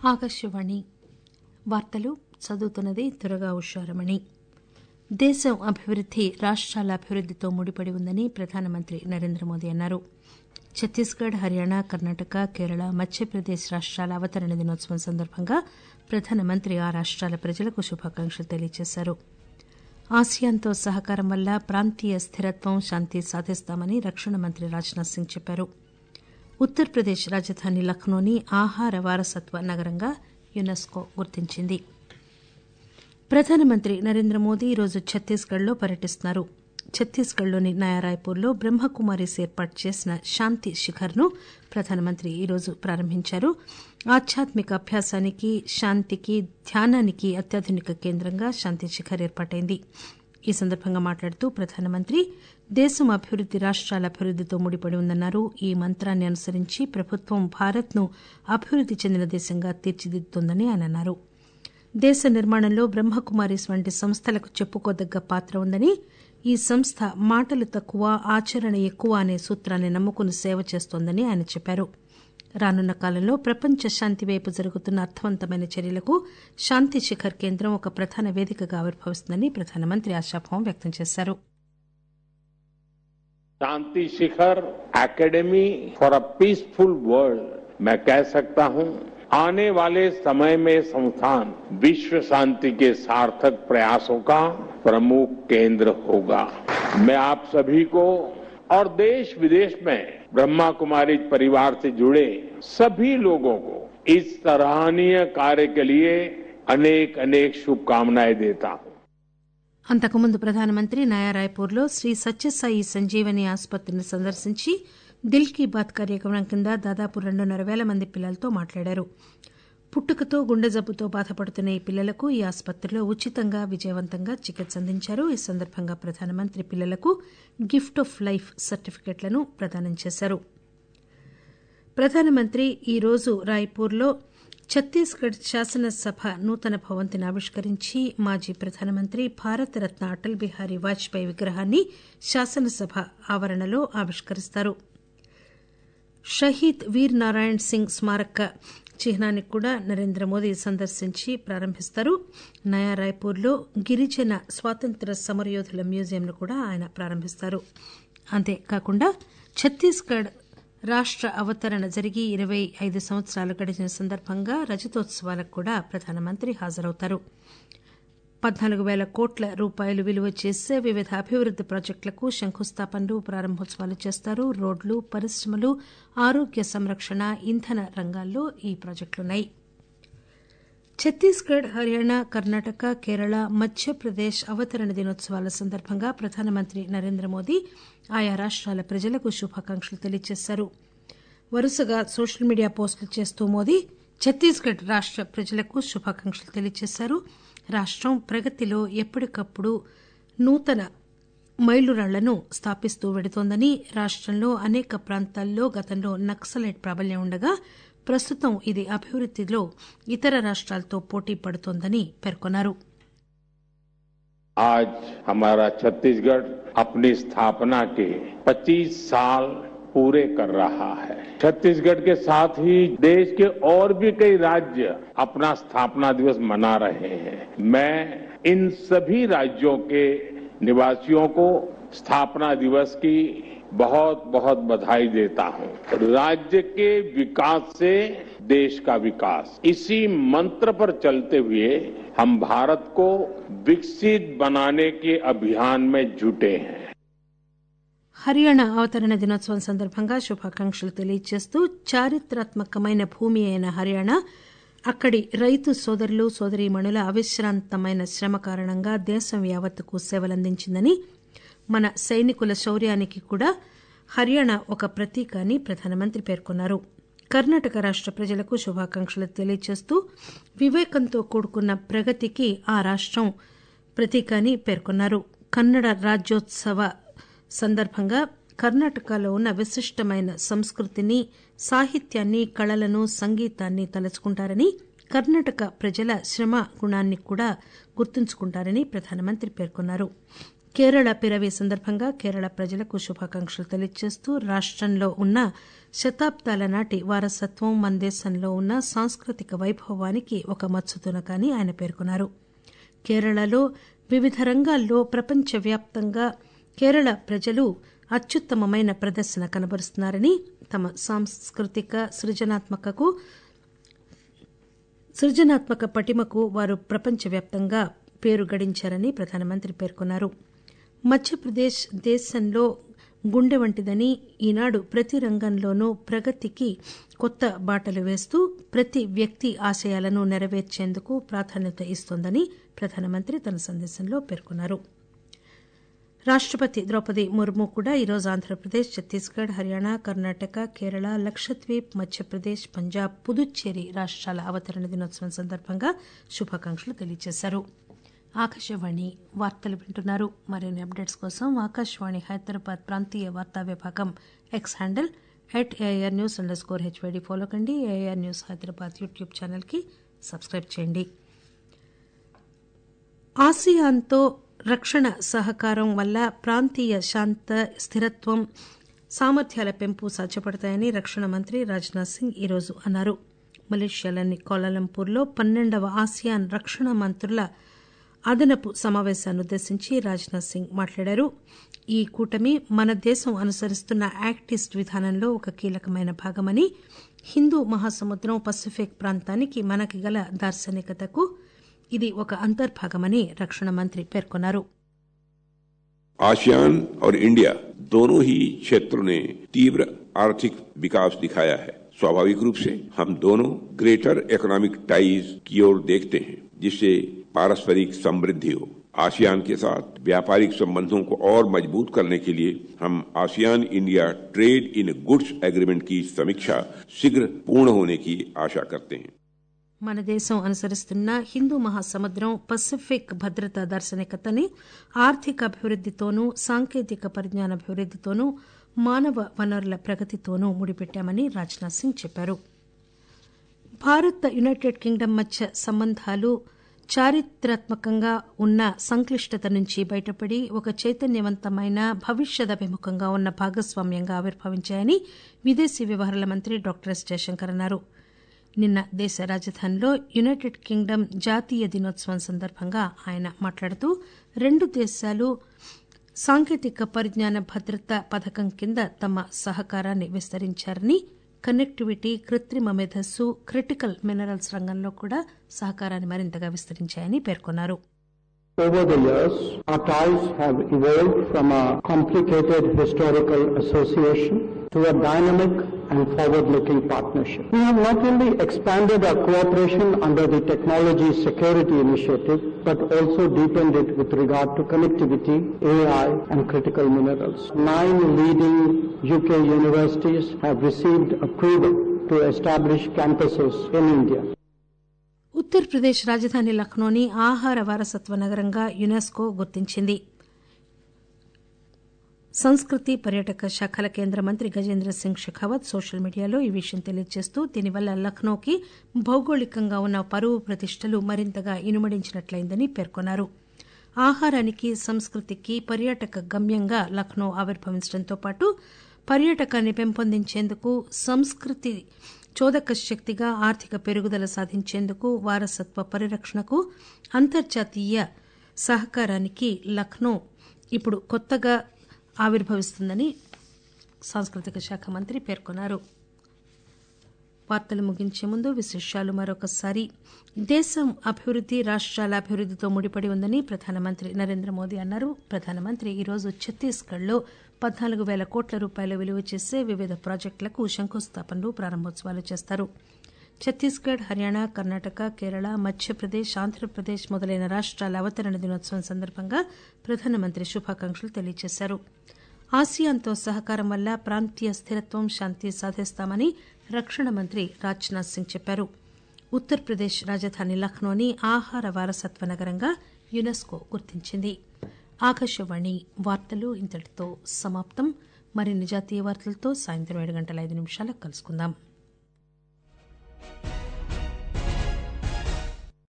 ఆకాశవాణి వార్తలు చదువుతున్నది దురగా ఉషారమణి దేశం అభివృద్ది రాష్టాల అభివృద్దితో ముడిపడి ఉందని ప్రధానమంత్రి నరేంద్ర మోదీ అన్నారు ఛత్తీస్గఢ్ హర్యానా కర్ణాటక కేరళ మధ్యప్రదేశ్ రాష్టాల అవతరణ దినోత్సవం సందర్భంగా ప్రధానమంత్రి ఆ రాష్టాల ప్రజలకు శుభాకాంక్షలు తెలియజేశారు ఆసియాన్తో సహకారం వల్ల ప్రాంతీయ స్థిరత్వం శాంతి సాధిస్తామని రక్షణ మంత్రి రాజ్నాథ్ సింగ్ చెప్పారు ఉత్తరప్రదేశ్ రాజధాని లక్నోని ఆహార వారసత్వ నగరంగా యునెస్కో గుర్తించింది ప్రధానమంత్రి నరేంద్ర మోదీ ఈరోజు ఛత్తీస్గఢ్లో పర్యటిస్తున్నారు ఛత్తీస్గఢ్లోని నయారాయ్పూర్లో బ్రహ్మకుమారీస్ ఏర్పాటు చేసిన శాంతి శిఖర్ను ప్రధానమంత్రి ఈరోజు ప్రారంభించారు ఆధ్యాత్మిక అభ్యాసానికి శాంతికి ధ్యానానికి అత్యాధునిక కేంద్రంగా శాంతి శిఖర్ ఏర్పాటైంది ఈ సందర్భంగా మాట్లాడుతూ ప్రధానమంత్రి దేశం అభివృద్ది రాష్టాల అభివృద్దితో ముడిపడి ఉందన్నారు ఈ మంత్రాన్ని అనుసరించి ప్రభుత్వం భారత్ను అభివృద్ది చెందిన దేశంగా తీర్చిదిద్దుతోందని ఆయన అన్నారు దేశ నిర్మాణంలో బ్రహ్మకుమారీస్ వంటి సంస్థలకు చెప్పుకోదగ్గ పాత్ర ఉందని ఈ సంస్థ మాటలు తక్కువ ఆచరణ ఎక్కువ అనే సూత్రాన్ని నమ్ముకుని సేవ చేస్తోందని ఆయన చెప్పారు రానున్న కాలంలో ప్రపంచ శాంతి వైపు జరుగుతున్న అర్థవంతమైన చర్యలకు శాంతి శిఖర్ కేంద్రం ఒక ప్రధాన వేదికగా ఆవిర్భవిస్తుందని ప్రధానమంత్రి ఆశాభావం వ్యక్తం చేశారు Shanti Shikhar academy for a peaceful world मैं कह सकता हूं आने वाले समय में संस्थान विश्व शांति के सार्थक प्रयासों का प्रमुख केंद्र होगा मैं आप सभी को और देश विदेश में ब्रह्मा कुमारी परिवार से जुड़े सभी लोगों को इस सराहनीय कार्य के लिए अनेक अनेक शुभकामनाएं देता हूं అంతకుముందు ప్రధానమంత్రి నయారాయ్పూర్లో శ్రీ సత్యసాయి సంజీవని ఆసుపత్రిని సందర్శించి దిల్ కీ బాత్ కార్యక్రమం కింద దాదాపు రెండున్నర పేల మంది పిల్లలతో మాట్లాడారు పుట్టుకతో గుండె జబ్బుతో బాధపడుతున్న ఈ పిల్లలకు ఈ ఆసుపత్రిలో ఉచితంగా విజయవంతంగా చికిత్స అందించారు ఈ సందర్భంగా ప్రధానమంత్రి పిల్లలకు గిఫ్ట్ ఆఫ్ లైఫ్ సర్టిఫికెట్లను ప్రదానం చేశారు ప్రధానమంత్రి ఈరోజు రాయ్పూర్లో ఛత్తీస్గఢ్ శాసనసభ నూతన భవంతిని ఆవిష్కరించి మాజీ ప్రధానమంత్రి భారతరత్న అటల్ బిహారీ వాజ్పేయి విగ్రహాన్ని శాసనసభ ఆవరణలో ఆవిష్కరిస్తారు షహీద్ వీర్ నారాయణ్ సింగ్ స్మారక చిహ్నాన్ని కూడా నరేంద్ర మోదీ సందర్శించి ప్రారంభిస్తారు నయా రాయ్పూర్లో గిరిజన స్వాతంత్ర సమరయోధుల మ్యూజియంను కూడా ఆయన ప్రారంభిస్తారు అంతేకాకుండా ఛత్తీస్గఢ్ రాష్ట అవతరణ జరిగి ఇరవై ఐదు సంవత్సరాలు గడిచిన సందర్భంగా రజతోత్సవాలకు కూడా ప్రధానమంత్రి హాజరవుతారు పద్నాలుగు పేల కోట్ల రూపాయలు విలువ చేసే వివిధ అభివృద్ది ప్రాజెక్టులకు శంకుస్థాపనలు ప్రారంభోత్సవాలు చేస్తారు రోడ్లు పరిశ్రమలు ఆరోగ్య సంరక్షణ ఇంధన రంగాల్లో ఈ ప్రాజెక్టులున్నాయి ఛత్తీస్గఢ్ హర్యానా కర్ణాటక కేరళ మధ్యప్రదేశ్ అవతరణ దినోత్సవాల సందర్భంగా ప్రధానమంత్రి నరేంద్ర మోదీ ఆయా రాష్టాల ప్రజలకు శుభాకాంక్షలు తెలియజేశారు వరుసగా సోషల్ మీడియా పోస్టులు చేస్తూ మోదీ ఛత్తీస్గఢ్ రాష్ట ప్రజలకు శుభాకాంక్షలు తెలియజేశారు రాష్టం ప్రగతిలో ఎప్పటికప్పుడు నూతన మైలురాళ్లను స్థాపిస్తూ వెడుతోందని రాష్టంలో అనేక ప్రాంతాల్లో గతంలో నక్సలైట్ ప్రాబల్యం ఉండగా ప్రస్తుతం ఇది అభివృద్దిలో ఇతర రాష్ట్రాలతో పోటీ పడుతోందని పేర్కొన్నారు आज हमारा छत्तीसगढ़ अपनी स्थापना के 25 साल पूरे कर रहा है छत्तीसगढ़ के साथ ही देश के और भी कई राज्य अपना स्थापना दिवस मना रहे हैं मैं इन सभी राज्यों के निवासियों को स्थापना दिवस की बहुत बहुत बधाई देता हूं राज्य के विकास से देश का विकास इसी मंत्र पर चलते हुए हम भारत को विकसित बनाने के अभियान में जुटे हैं హర్యానా అవతరణ దినోత్సవం సందర్భంగా శుభాకాంక్షలు తెలియజేస్తూ చారిత్రాత్మకమైన భూమి అయిన హర్యానా అక్కడి రైతు సోదరులు సోదరీమణుల అవిశ్రాంతమైన శ్రమ కారణంగా దేశం యావత్తుకు సేవలందించిందని మన సైనికుల శౌర్యానికి కూడా హర్యానా ఒక ప్రతీక అని ప్రధానమంత్రి పేర్కొన్నారు కర్ణాటక రాష్ట ప్రజలకు శుభాకాంక్షలు తెలియజేస్తూ వివేకంతో కూడుకున్న ప్రగతికి ఆ రాష్టం ప్రతీక అని పేర్కొన్నారు కన్నడ రాజ్యోత్సవ సందర్భంగా కర్ణాటకలో ఉన్న విశిష్టమైన సంస్కృతిని సాహిత్యాన్ని కళలను సంగీతాన్ని తలుచుకుంటారని కర్ణాటక ప్రజల శ్రమ గుణాన్ని కూడా గుర్తుంచుకుంటారని ప్రధానమంత్రి పేర్కొన్నారు కేరళ పిరవి సందర్భంగా కేరళ ప్రజలకు శుభాకాంక్షలు తెలియజేస్తూ రాష్టంలో ఉన్న శతాబ్దాల నాటి వారసత్వం మన దేశంలో ఉన్న సాంస్కృతిక వైభవానికి ఒక మచ్చుతునకని ఆయన పేర్కొన్నారు కేరళలో వివిధ రంగాల్లో ప్రపంచవ్యాప్తంగా కేరళ ప్రజలు అత్యుత్తమమైన ప్రదర్శన కనబరుస్తున్నారని తమ సాంస్కృతిక సృజనాత్మకకు సృజనాత్మక పటిమకు వారు ప్రపంచవ్యాప్తంగా పేరు గడించారని ప్రధానమంత్రి పేర్కొన్నారు మధ్యప్రదేశ్ దేశంలో గుండె వంటిదని ఈనాడు ప్రతి రంగంలోనూ ప్రగతికి కొత్త బాటలు వేస్తూ ప్రతి వ్యక్తి ఆశయాలను నెరవేర్చేందుకు ప్రాధాన్యత ఇస్తోందని ప్రధానమంత్రి తన సందేశంలో పేర్కొన్నారు రాష్టపతి ద్రౌపది ముర్ము కూడా ఈరోజు ఆంధ్రప్రదేశ్ ఛత్తీస్గఢ్ హర్యానా కర్ణాటక కేరళ లక్షద్వీప్ మధ్యప్రదేశ్ పంజాబ్ పుదుచ్చేరి రాష్టాల అవతరణ దినోత్సవం సందర్భంగా శుభాకాంక్షలు తెలియజేశారు ఆకాశవాణి వార్తలు వింటున్నారు మరిన్ని అప్డేట్స్ కోసం ఆకాశవాణి హైదరాబాద్ ప్రాంతీయ వార్తా విభాగం X handle at AIR news under score HYD follow కండి ఏఐఆర్ న్యూస్ హైదరాబాద్ యూట్యూబ్ ఛానల్కి సబ్స్క్రైబ్ చేయండి ఆసియాన్తో రక్షణ సహకారం వల్ల ప్రాంతీయ శాంత స్థిరత్వం సామర్థ్యాల పెంపు సాధ్యపడతాయని రక్షణ మంత్రి రాజ్నాథ్ సింగ్ ఈరోజు అన్నారు మలేషియాలోని కోలాలంపూర్లో పన్నెండవ ఆసియాన్ రక్షణ మంత్రుల అదనపు సమావేశాన్ని ఉద్దేశించి రాజ్నాథ్ సింగ్ మాట్లాడారు ఈ కూటమి మన దేశం అనుసరిస్తున్న యాక్ట్ ఈస్ట్ విధానంలో ఒక కీలకమైన భాగమని హిందూ మహాసముద్రం పసిఫిక్ ప్రాంతానికి మనకి గల దార్శనికతకు ఇది ఒక అంతర్భాగమని రక్షణ మంత్రి పేర్కొన్నారు आसियान और इंडिया दोनों ही क्षेत्रों ने तीव्र आर्थिक विकास दिखाया है स्वाभाविक रूप से हम दोनों ग्रेटर इकोनॉमिक टाइज की ओर देखते हैं जिससे पारस्परिक समृद्धि हो आसियान के साथ व्यापारिक संबंधों को और मजबूत करने के लिए हम ASEAN India trade in goods agreement की समीक्षा शीघ्र पूर्ण होने की आशा करते हैं మన దేశం అనుసరిస్తున్న హిందూ మహాసముద్రం పసిఫిక్ భద్రతా దార్శనికతని ఆర్థిక అభివృద్దితోనూ సాంకేతిక పరిజ్ఞాన అభివృద్దితోనూ మానవ వనరుల ప్రగతితోనూ ముడిపెట్టామని రాజ్నాథ్ సింగ్ చెప్పారు భారత్ యునైటెడ్ కింగ్డమ్ మధ్య సంబంధాలు చారిత్రాత్మకంగా ఉన్న సంక్లిష్టత నుంచి బయటపడి ఒక చైతన్యవంతమైన భవిష్యదభిముఖంగా ఉన్న భాగస్వామ్యంగా ఆవిర్భవించాయని విదేశీ వ్యవహారాల మంత్రి డాక్టర్ ఎస్ జయశంకర్ అన్నారు నిన్న దేశ రాజధానిలో యునైటెడ్ కింగ్డమ్ జాతీయ దినోత్సవం సందర్భంగా ఆయన మాట్లాడుతూ రెండు దేశాలు సాంకేతిక పరిజ్ఞాన భద్రత పథకం కింద తమ సహకారాన్ని విస్తరించారని కనెక్టివిటీ కృత్రిమ మేధస్సు క్రిటికల్ మినరల్స్ రంగంలో కూడా సహకారాన్ని మరింతగా విస్తరించాయని పేర్కొన్నారు Over the years, our ties have evolved from a complicated historical association to a dynamic and forward-looking partnership. We have not only expanded our cooperation under the Technology Security Initiative, but also deepened it with regard to connectivity, AI, and critical minerals. Nine leading UK universities have received approval to establish campuses in India. Uttar Pradesh రాజధాని లక్నోని ఆహార వారసత్వ నగరంగా UNESCO గుర్తించింది సంస్కృతి పర్యాటక శాఖల కేంద్ర మంత్రి గజేంద్ర సింగ్ షెకావత్ సోషల్ మీడియాలో ఈ విషయం తెలియజేస్తూ దీనివల్ల లక్నోకి భౌగోళికంగా ఉన్న పరువు ప్రతిష్టలు మరింతగా ఇనుమడించినట్లయిందని పేర్కొన్నారు ఆహారానికి సంస్కృతికి పర్యాటక గమ్యంగా లక్నో ఆవిర్భవించడంతో పాటు పర్యాటకాన్ని పెంపొందించేందుకు సంస్కృతి చోదక శక్తిగా ఆర్థిక పెరుగుదల సాధించేందుకు వారసత్వ పరిరక్షణకు అంతర్జాతీయ సహకారానికి లక్నో ఇప్పుడు కొత్తగా ఆవిర్భవిస్తుందని సాంస్కృతిక శాఖ మంత్రి పేర్కొన్నారు వార్తలు ముగించే ముందు విశేషాలు మరొకసారి దేశం అభివృద్ది రాష్ట్రాల అభివృద్దితో ముడిపడి ఉందని ప్రధానమంత్రి నరేంద్ర మోదీ అన్నారు ప్రధానమంత్రి ఈరోజు ఛత్తీస్గఢ్లో పద్నాలుగు పేల కోట్ల రూపాయల విలువ చేసే వివిధ ప్రాజెక్టులకు శంకుస్థాపనలు ప్రారంభోత్సవాలు చేస్తారు ఛత్తీస్గఢ్ హర్యానా కర్ణాటక కేరళ మధ్యప్రదేశ్ ఆంధ్రప్రదేశ్ మొదలైన రాష్ట్రాల అవతరణ దినోత్సవం సందర్భంగా ప్రధానమంత్రి శుభాకాంక్షలు తెలియజేశారు ఆసియాన్తో సహకారం వల్ల ప్రాంతీయ స్థిరత్వం శాంతి సాధిస్తామని రక్షణ మంత్రి రాజ్నాథ్ సింగ్ చెప్పారు ఉత్తరప్రదేశ్ రాజధాని లక్నోని ఆహార వారసత్వ నగరంగా యునెస్కో గుర్తించింది ఆకాశవాణి వార్తలు ఇంతటితో సమాప్తం మరిన్ని జాతీయ వార్తలతో సాయంత్రం ఏడు గంటల ఐదు నిమిషాలకు కలుసుకుందాం